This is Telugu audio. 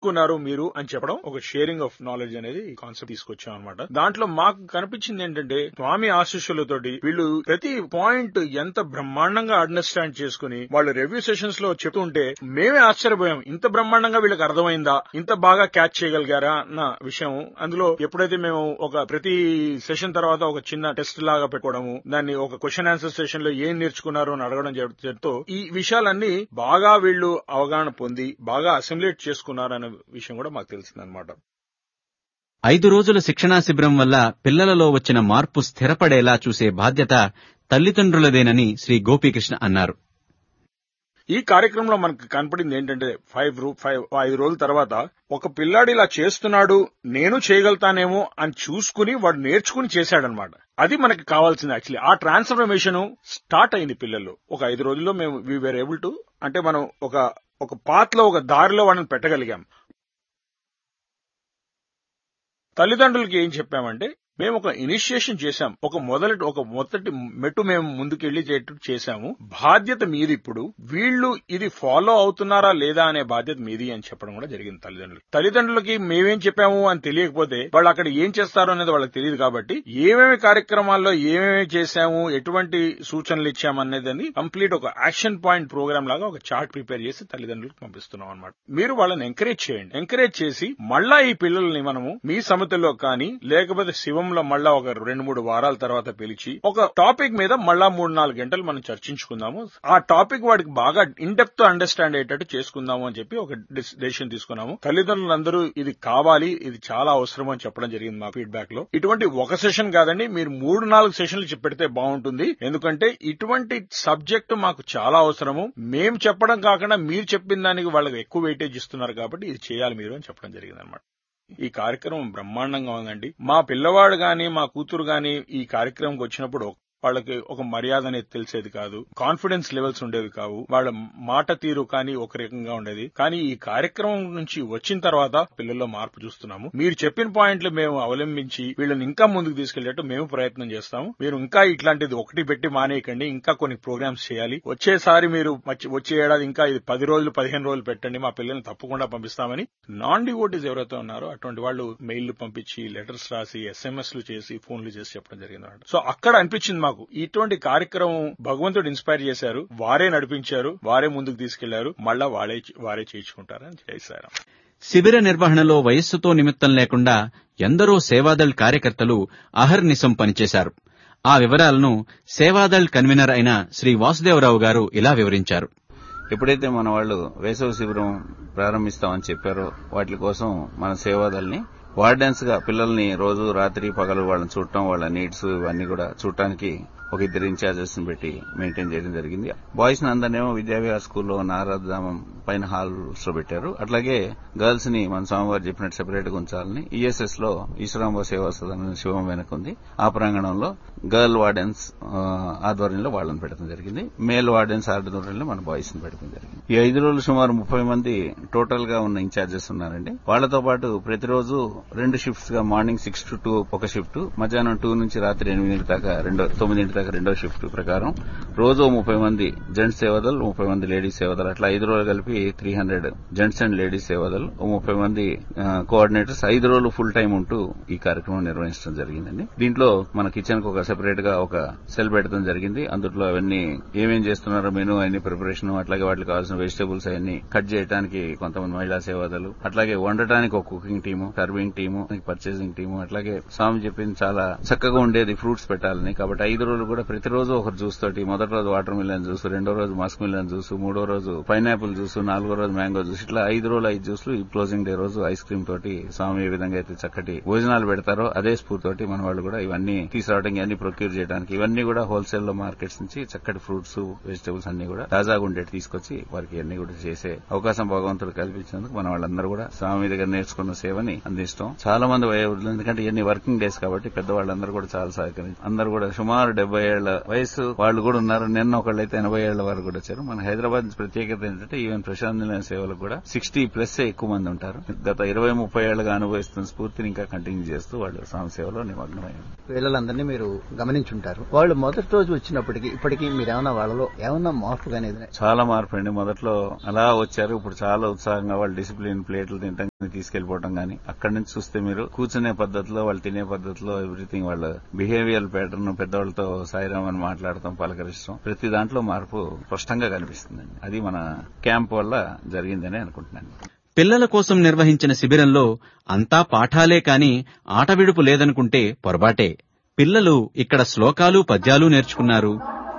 కున్నారు మీరు అని చెప్పడం ఒక షేరింగ్ ఆఫ్ నాలెడ్జ్ అనేది కాన్సెప్ట్ తీసుకొచ్చాం అనమాట దాంట్లో మాకు కనిపించింది ఏంటంటే స్వామి ఆశీస్సులతోటి వీళ్ళు ప్రతి పాయింట్ ఎంత బ్రహ్మాండంగా అండర్స్టాండ్ చేసుకుని వాళ్ళు రివ్యూ సెషన్స్ లో చెప్తుంటే మేమే ఆశ్చర్యపోయాం ఇంత బ్రహ్మాండంగా వీళ్ళకి అర్థమైందా ఇంత బాగా క్యాచ్ చేయగలిగారా అన్న విషయం అందులో ఎప్పుడైతే మేము ఒక ప్రతి సెషన్ తర్వాత ఒక చిన్న టెస్ట్ లాగా పెట్టుకోవడము దాన్ని ఒక క్వశ్చన్ ఆన్సర్ సెషన్ లో ఏం నేర్చుకున్నారు అని అడగడం జరుగుతుందో ఈ విషయాలన్నీ బాగా వీళ్ళు అవగాహన పొంది బాగా అసిమిలేట్ చేసుకున్నారనే విషయం కూడా మాకు తెలిసిందనమాట ఐదు రోజుల శిక్షణా శిబిరం వల్ల పిల్లలలో వచ్చిన మార్పు స్థిరపడేలా చూసే బాధ్యత తల్లిదండ్రులదేనని శ్రీ గోపీకృష్ణ అన్నారు ఈ కార్యక్రమంలో మనకు కనపడింది ఏంటంటే ఫైవ్ రూ ఫైవ్ ఐదు రోజుల తర్వాత ఒక పిల్లాడు ఇలా చేస్తున్నాడు నేను చేయగలుగుతానేమో అని చూసుకుని వాడు నేర్చుకుని చేశాడనమాట అది మనకి కావాల్సింది యాక్చువల్లీ ఆ ట్రాన్స్ఫర్మేషన్ స్టార్ట్ అయింది పిల్లల్లో ఒక ఐదు రోజుల్లో మేము వీ వేర్ ఏబుల్ టు అంటే మనం ఒక ఒక పాత్లో ఒక దారిలో వాళ్ళని పెట్టగలిగాం తల్లిదండ్రులకి ఏం చెప్పామంటే మేము ఒక ఇనిషియేషన్ చేశాం ఒక మొదటి ఒక మొదటి మెట్టు మేము ముందుకెళ్లి చేశాము బాధ్యత మీది ఇప్పుడు వీళ్ళు ఇది ఫాలో అవుతున్నారా లేదా అనే బాధ్యత మీది అని చెప్పడం కూడా జరిగింది తల్లిదండ్రులు తల్లిదండ్రులకి మేమేం చెప్పాము అని తెలియకపోతే వాళ్ళు అక్కడ ఏం చేస్తారో అనేది వాళ్ళకి తెలియదు కాబట్టి ఏమేమి కార్యక్రమాల్లో ఏమేమి చేశాము ఎటువంటి సూచనలు ఇచ్చామనేదని కంప్లీట్ ఒక యాక్షన్ పాయింట్ ప్రోగ్రామ్ లాగా ఒక చార్ట్ ప్రిపేర్ చేసి తల్లిదండ్రులకు పంపిస్తున్నాం అనమాట మీరు వాళ్ళని ఎంకరేజ్ చేయండి ఎంకరేజ్ చేసి మళ్ళా ఈ పిల్లల్ని మనము మీ సమితిలో కానీ లేకపోతే శివం లో మళ్ళా ఒక రెండు మూడు వారాల తర్వాత పిలిచి ఒక టాపిక్ మీద మళ్ళా మూడు నాలుగు గంటలు మనం చర్చించుకుందాము ఆ టాపిక్ వాడికి బాగా ఇన్ డెప్త్ అండర్స్టాండ్ అయ్యేటట్టు చేసుకుందాము అని చెప్పి ఒక డెసిషన్ తీసుకున్నాము తల్లిదండ్రులందరూ ఇది కావాలి ఇది చాలా అవసరం అని చెప్పడం జరిగింది మా ఫీడ్బ్యాక్ లో ఇటువంటి ఒక సెషన్ కాదండి మీరు మూడు నాలుగు సెషన్లు పెడితే బాగుంటుంది ఎందుకంటే ఇటువంటి సబ్జెక్టు మాకు చాలా అవసరము మేము చెప్పడం కాకుండా మీరు చెప్పిన దానికి వాళ్ళకి ఎక్కువ వెయిటేజ్ ఇస్తున్నారు కాబట్టి ఇది చేయాలి మీరు అని చెప్పడం జరిగింది అనమాట ఈ కార్యక్రమం బ్రహ్మాండంగా ఉందండి మా పిల్లవాడు గాని మా కూతురు గాని ఈ కార్యక్రమంకి వచ్చినప్పుడు వాళ్ళకి ఒక మర్యాద అనేది తెలిసేది కాదు కాన్ఫిడెన్స్ లెవెల్స్ ఉండేవి కావు వాళ్ళ మాట తీరు కానీ ఒక రకంగా ఉండేది కానీ ఈ కార్యక్రమం నుంచి వచ్చిన తర్వాత పిల్లల్లో మార్పు చూస్తున్నాము మీరు చెప్పిన పాయింట్లు మేము అవలంబించి వీళ్ళని ఇంకా ముందుకు తీసుకెళ్లేట్టు మేము ప్రయత్నం చేస్తాము మీరు ఇంకా ఇట్లాంటిది ఒకటి పెట్టి మానేయకండి ఇంకా కొన్ని ప్రోగ్రామ్స్ చేయాలి వచ్చేసారి మీరు వచ్చే ఏడాది ఇంకా ఇది పది రోజులు పదిహేను రోజులు పెట్టండి మా పిల్లల్ని తప్పకుండా పంపిస్తామని నాన్ డివోటీస్ ఎవరైతే ఉన్నారో అటువంటి వాళ్ళు మెయిల్ పంపించి లెటర్స్ రాసి ఎస్ఎంఎస్ లు చేసి ఫోన్లు చేసి చెప్పడం జరిగింది సో అక్కడ అనిపించింది మాకు ఇటువంటి కార్యక్రమం భగవంతుడు ఇన్స్పైర్ చేశారు వారే నడిపించారు వారే ముందుకు తీసుకెళ్లారు మళ్ళా వారే వారే చేయించుకుంటారని చేశారు శిబిర నిర్వహణలో వయస్సుతో నిమిత్తం లేకుండా ఎందరో సేవాదళ్ కార్యకర్తలు అహర్నిశం పనిచేశారు ఆ వివరాలను సేవాదళ్ కన్వీనర్ అయిన శ్రీ వాసుదేవరావు గారు ఇలా వివరించారు ఎప్పుడైతే మన వాళ్ళు వేసవి శిబిరం ప్రారంభిస్తామని చెప్పారో వాటి కోసం మన సేవాదల్ని వార్డెన్స్ గా పిల్లల్ని రోజు రాత్రి పగలు వాళ్ళని చూడటం వాళ్ళ నీడ్స్ ఇవన్నీ కూడా చూడటానికి ఒక ఇద్దరు ఇన్ఛార్జెస్ ని పెట్టి మెయింటైన్ చేయడం జరిగింది బాయ్స్ ని అందరినేమో విద్యావిహార స్కూల్లో నారదామం పైన హాల్స్ లో పెట్టారు అట్లాగే గర్ల్స్ ని మన స్వామివారు చెప్పినట్టు సెపరేట్ గా ఉంచాలని ఈఎస్ఎస్ లో ఈశ్వరాంబ సేవా సదనం శివం వెనక ఉంది ఆ ప్రాంగణంలో గర్ల్ వార్డెన్స్ ఆధ్వర్యంలో వాళ్ళని పెట్టడం జరిగింది మేల్ వార్డెన్స్ ఆధ్వర్యంలో మన బాయ్స్ ని పెట్టడం జరిగింది ఈ ఐదు రోజులు సుమారు ముప్పై మంది టోటల్ గా ఉన్న ఇన్ఛార్జెస్ ఉన్నారండి వాళ్లతో పాటు ప్రతిరోజు రెండు షిఫ్ట్స్ గా మార్నింగ్ సిక్స్ టు టూ ఒక షిఫ్ట్ మధ్యాహ్నం టూ నుంచి రాత్రి ఎనిమిదింటి దాకా రెండో తొమ్మిదింటి దాకా రెండో షిఫ్ట్ ప్రకారం రోజు ముప్పై మంది జెంట్స్ సేవదలు ముప్పై మంది లేడీస్ సేవదలు అట్లా ఐదు రోజులు కలిపి three hundred gents and ladies సేవదలు ముప్పై మంది కోఆర్డినేటర్స్ ఐదు రోజులు ఫుల్ టైం ఉంటూ ఈ కార్యక్రమం నిర్వహించడం జరిగిందండి దీంట్లో మన కిచెన్ కు ఒక సెపరేట్ గా ఒక సెల్ పెట్టడం జరిగింది అందులో అవన్నీ ఏమేం చేస్తున్నారో మెనూ అన్ని ప్రిపరేషన్ అట్లాగే వాటికి కావాల్సిన వెజిటబుల్స్ అవన్నీ కట్ చేయడానికి కొంతమంది మహిళా సేవదలు అట్లాగే వండటానికి ఒక cooking team serving team purchasing team అట్లాగే స్వామి చెప్పింది చాలా చక్కగా ఉండేది ఫ్రూట్స్ పెట్టాలని కాబట్టి ఐదు రోజులు కూడా ప్రతిరోజు ఒక జ్యూస్ తోటి మొదటి రోజు వాటర్ మిలన్ జ్యూస్ రెండో రోజు మస్క్ మిలన్ జ్యూస్ మూడో రోజు పైనాపిల్ జ్యూస్ నాలుగో రోజు మ్యాంగో జ్యూస్ ఇట్లా ఐదు రోజులు ఐదు జ్యూస్లు ఈ క్లోజింగ్ డే రోజు ఐస్ క్రీమ్ తోటి స్వామి ఏ విధంగా అయితే చక్కటి భోజనాలు పెడతారో అదే స్ఫూర్తితోటి మన వాళ్ళు కూడా ఇవన్నీ తీసుకురావడానికి ఇవన్నీ ప్రొక్యూర్ చేయడానికి ఇవన్నీ కూడా హోల్సేల్ లో మార్కెట్స్ నుంచి చక్కటి ఫ్రూట్స్ వెజిటబుల్స్ అన్ని కూడా తాజాగా ఉండేటి తీసుకొచ్చి వారికి అన్ని కూడా చేసే అవకాశం భగవంతుడు కల్పించినందుకు మన వాళ్ళందరూ కూడా స్వామి దగ్గర నేర్చుకున్న సేవని అందిస్తాం చాలా మంది వయోవృద్ధులు ఎందుకంటే ఇవన్నీ వర్కింగ్ డేస్ కాబట్టి పెద్దవాళ్ళందరూ కూడా చాలా సహకరించి అందరూ కూడా సుమారు డెబ్బై ఏళ్ల వయసు వాళ్ళు కూడా ఉన్నారు నిన్న ఒకళ్ళు అయితే ఎనభై ఏళ్ల వారు కూడా వచ్చారు మన హైదరాబాద్ ప్రత్యేకత ఏంటంటే ఈవెన్ ప్రశాంత్ నిలయం సేవలకు కూడా సిక్స్టీ ప్లస్ ఎక్కువ మంది ఉంటారు గత ఇరవై ముప్పై ఏళ్లుగా అనుభవిస్తున్న స్ఫూర్తిని ఇంకా కంటిన్యూ చేస్తూ వాళ్ళు స్వామి సేవలో నిమగ్నమయ్యారు పిల్లలందరినీ మీరు గమనించుంటారు వాళ్ళు మొదటి రోజు వచ్చినప్పటికీ ఇప్పటికీ మీరేమన్నా వాళ్ళలో ఏమన్నా మార్పు కానీ చాలా మార్పు అండి మొదట్లో అలా వచ్చారు ఇప్పుడు చాలా ఉత్సాహంగా వాళ్ళు డిసిప్లిన్ ప్లేట్లు తింటాం తీసుకెళ్లిపోవడం గానీ అక్కడి నుంచి చూస్తే మీరు కూర్చునే పద్ధతిలో వాళ్ళు తినే పద్ధతిలో ఎవ్రీథింగ్ వాళ్ళ బిహేవియర్ ప్యాటర్న్ పెద్దవాళ్ళతో సాయిరామ్ అని మాట్లాడటం పలకరించడం ప్రతి దాంట్లో మార్పు స్పష్టంగా కనిపిస్తుందండి అది మన క్యాంప్ వల్ల జరిగిందని అనుకుంటున్నాను పిల్లల కోసం నిర్వహించిన శిబిరంలో అంతా పాఠాలే కాని ఆట విడుపు లేదనుకుంటే పొరబాటే పిల్లలు ఇక్కడ శ్లోకాలు పద్యాలు నేర్చుకున్నారు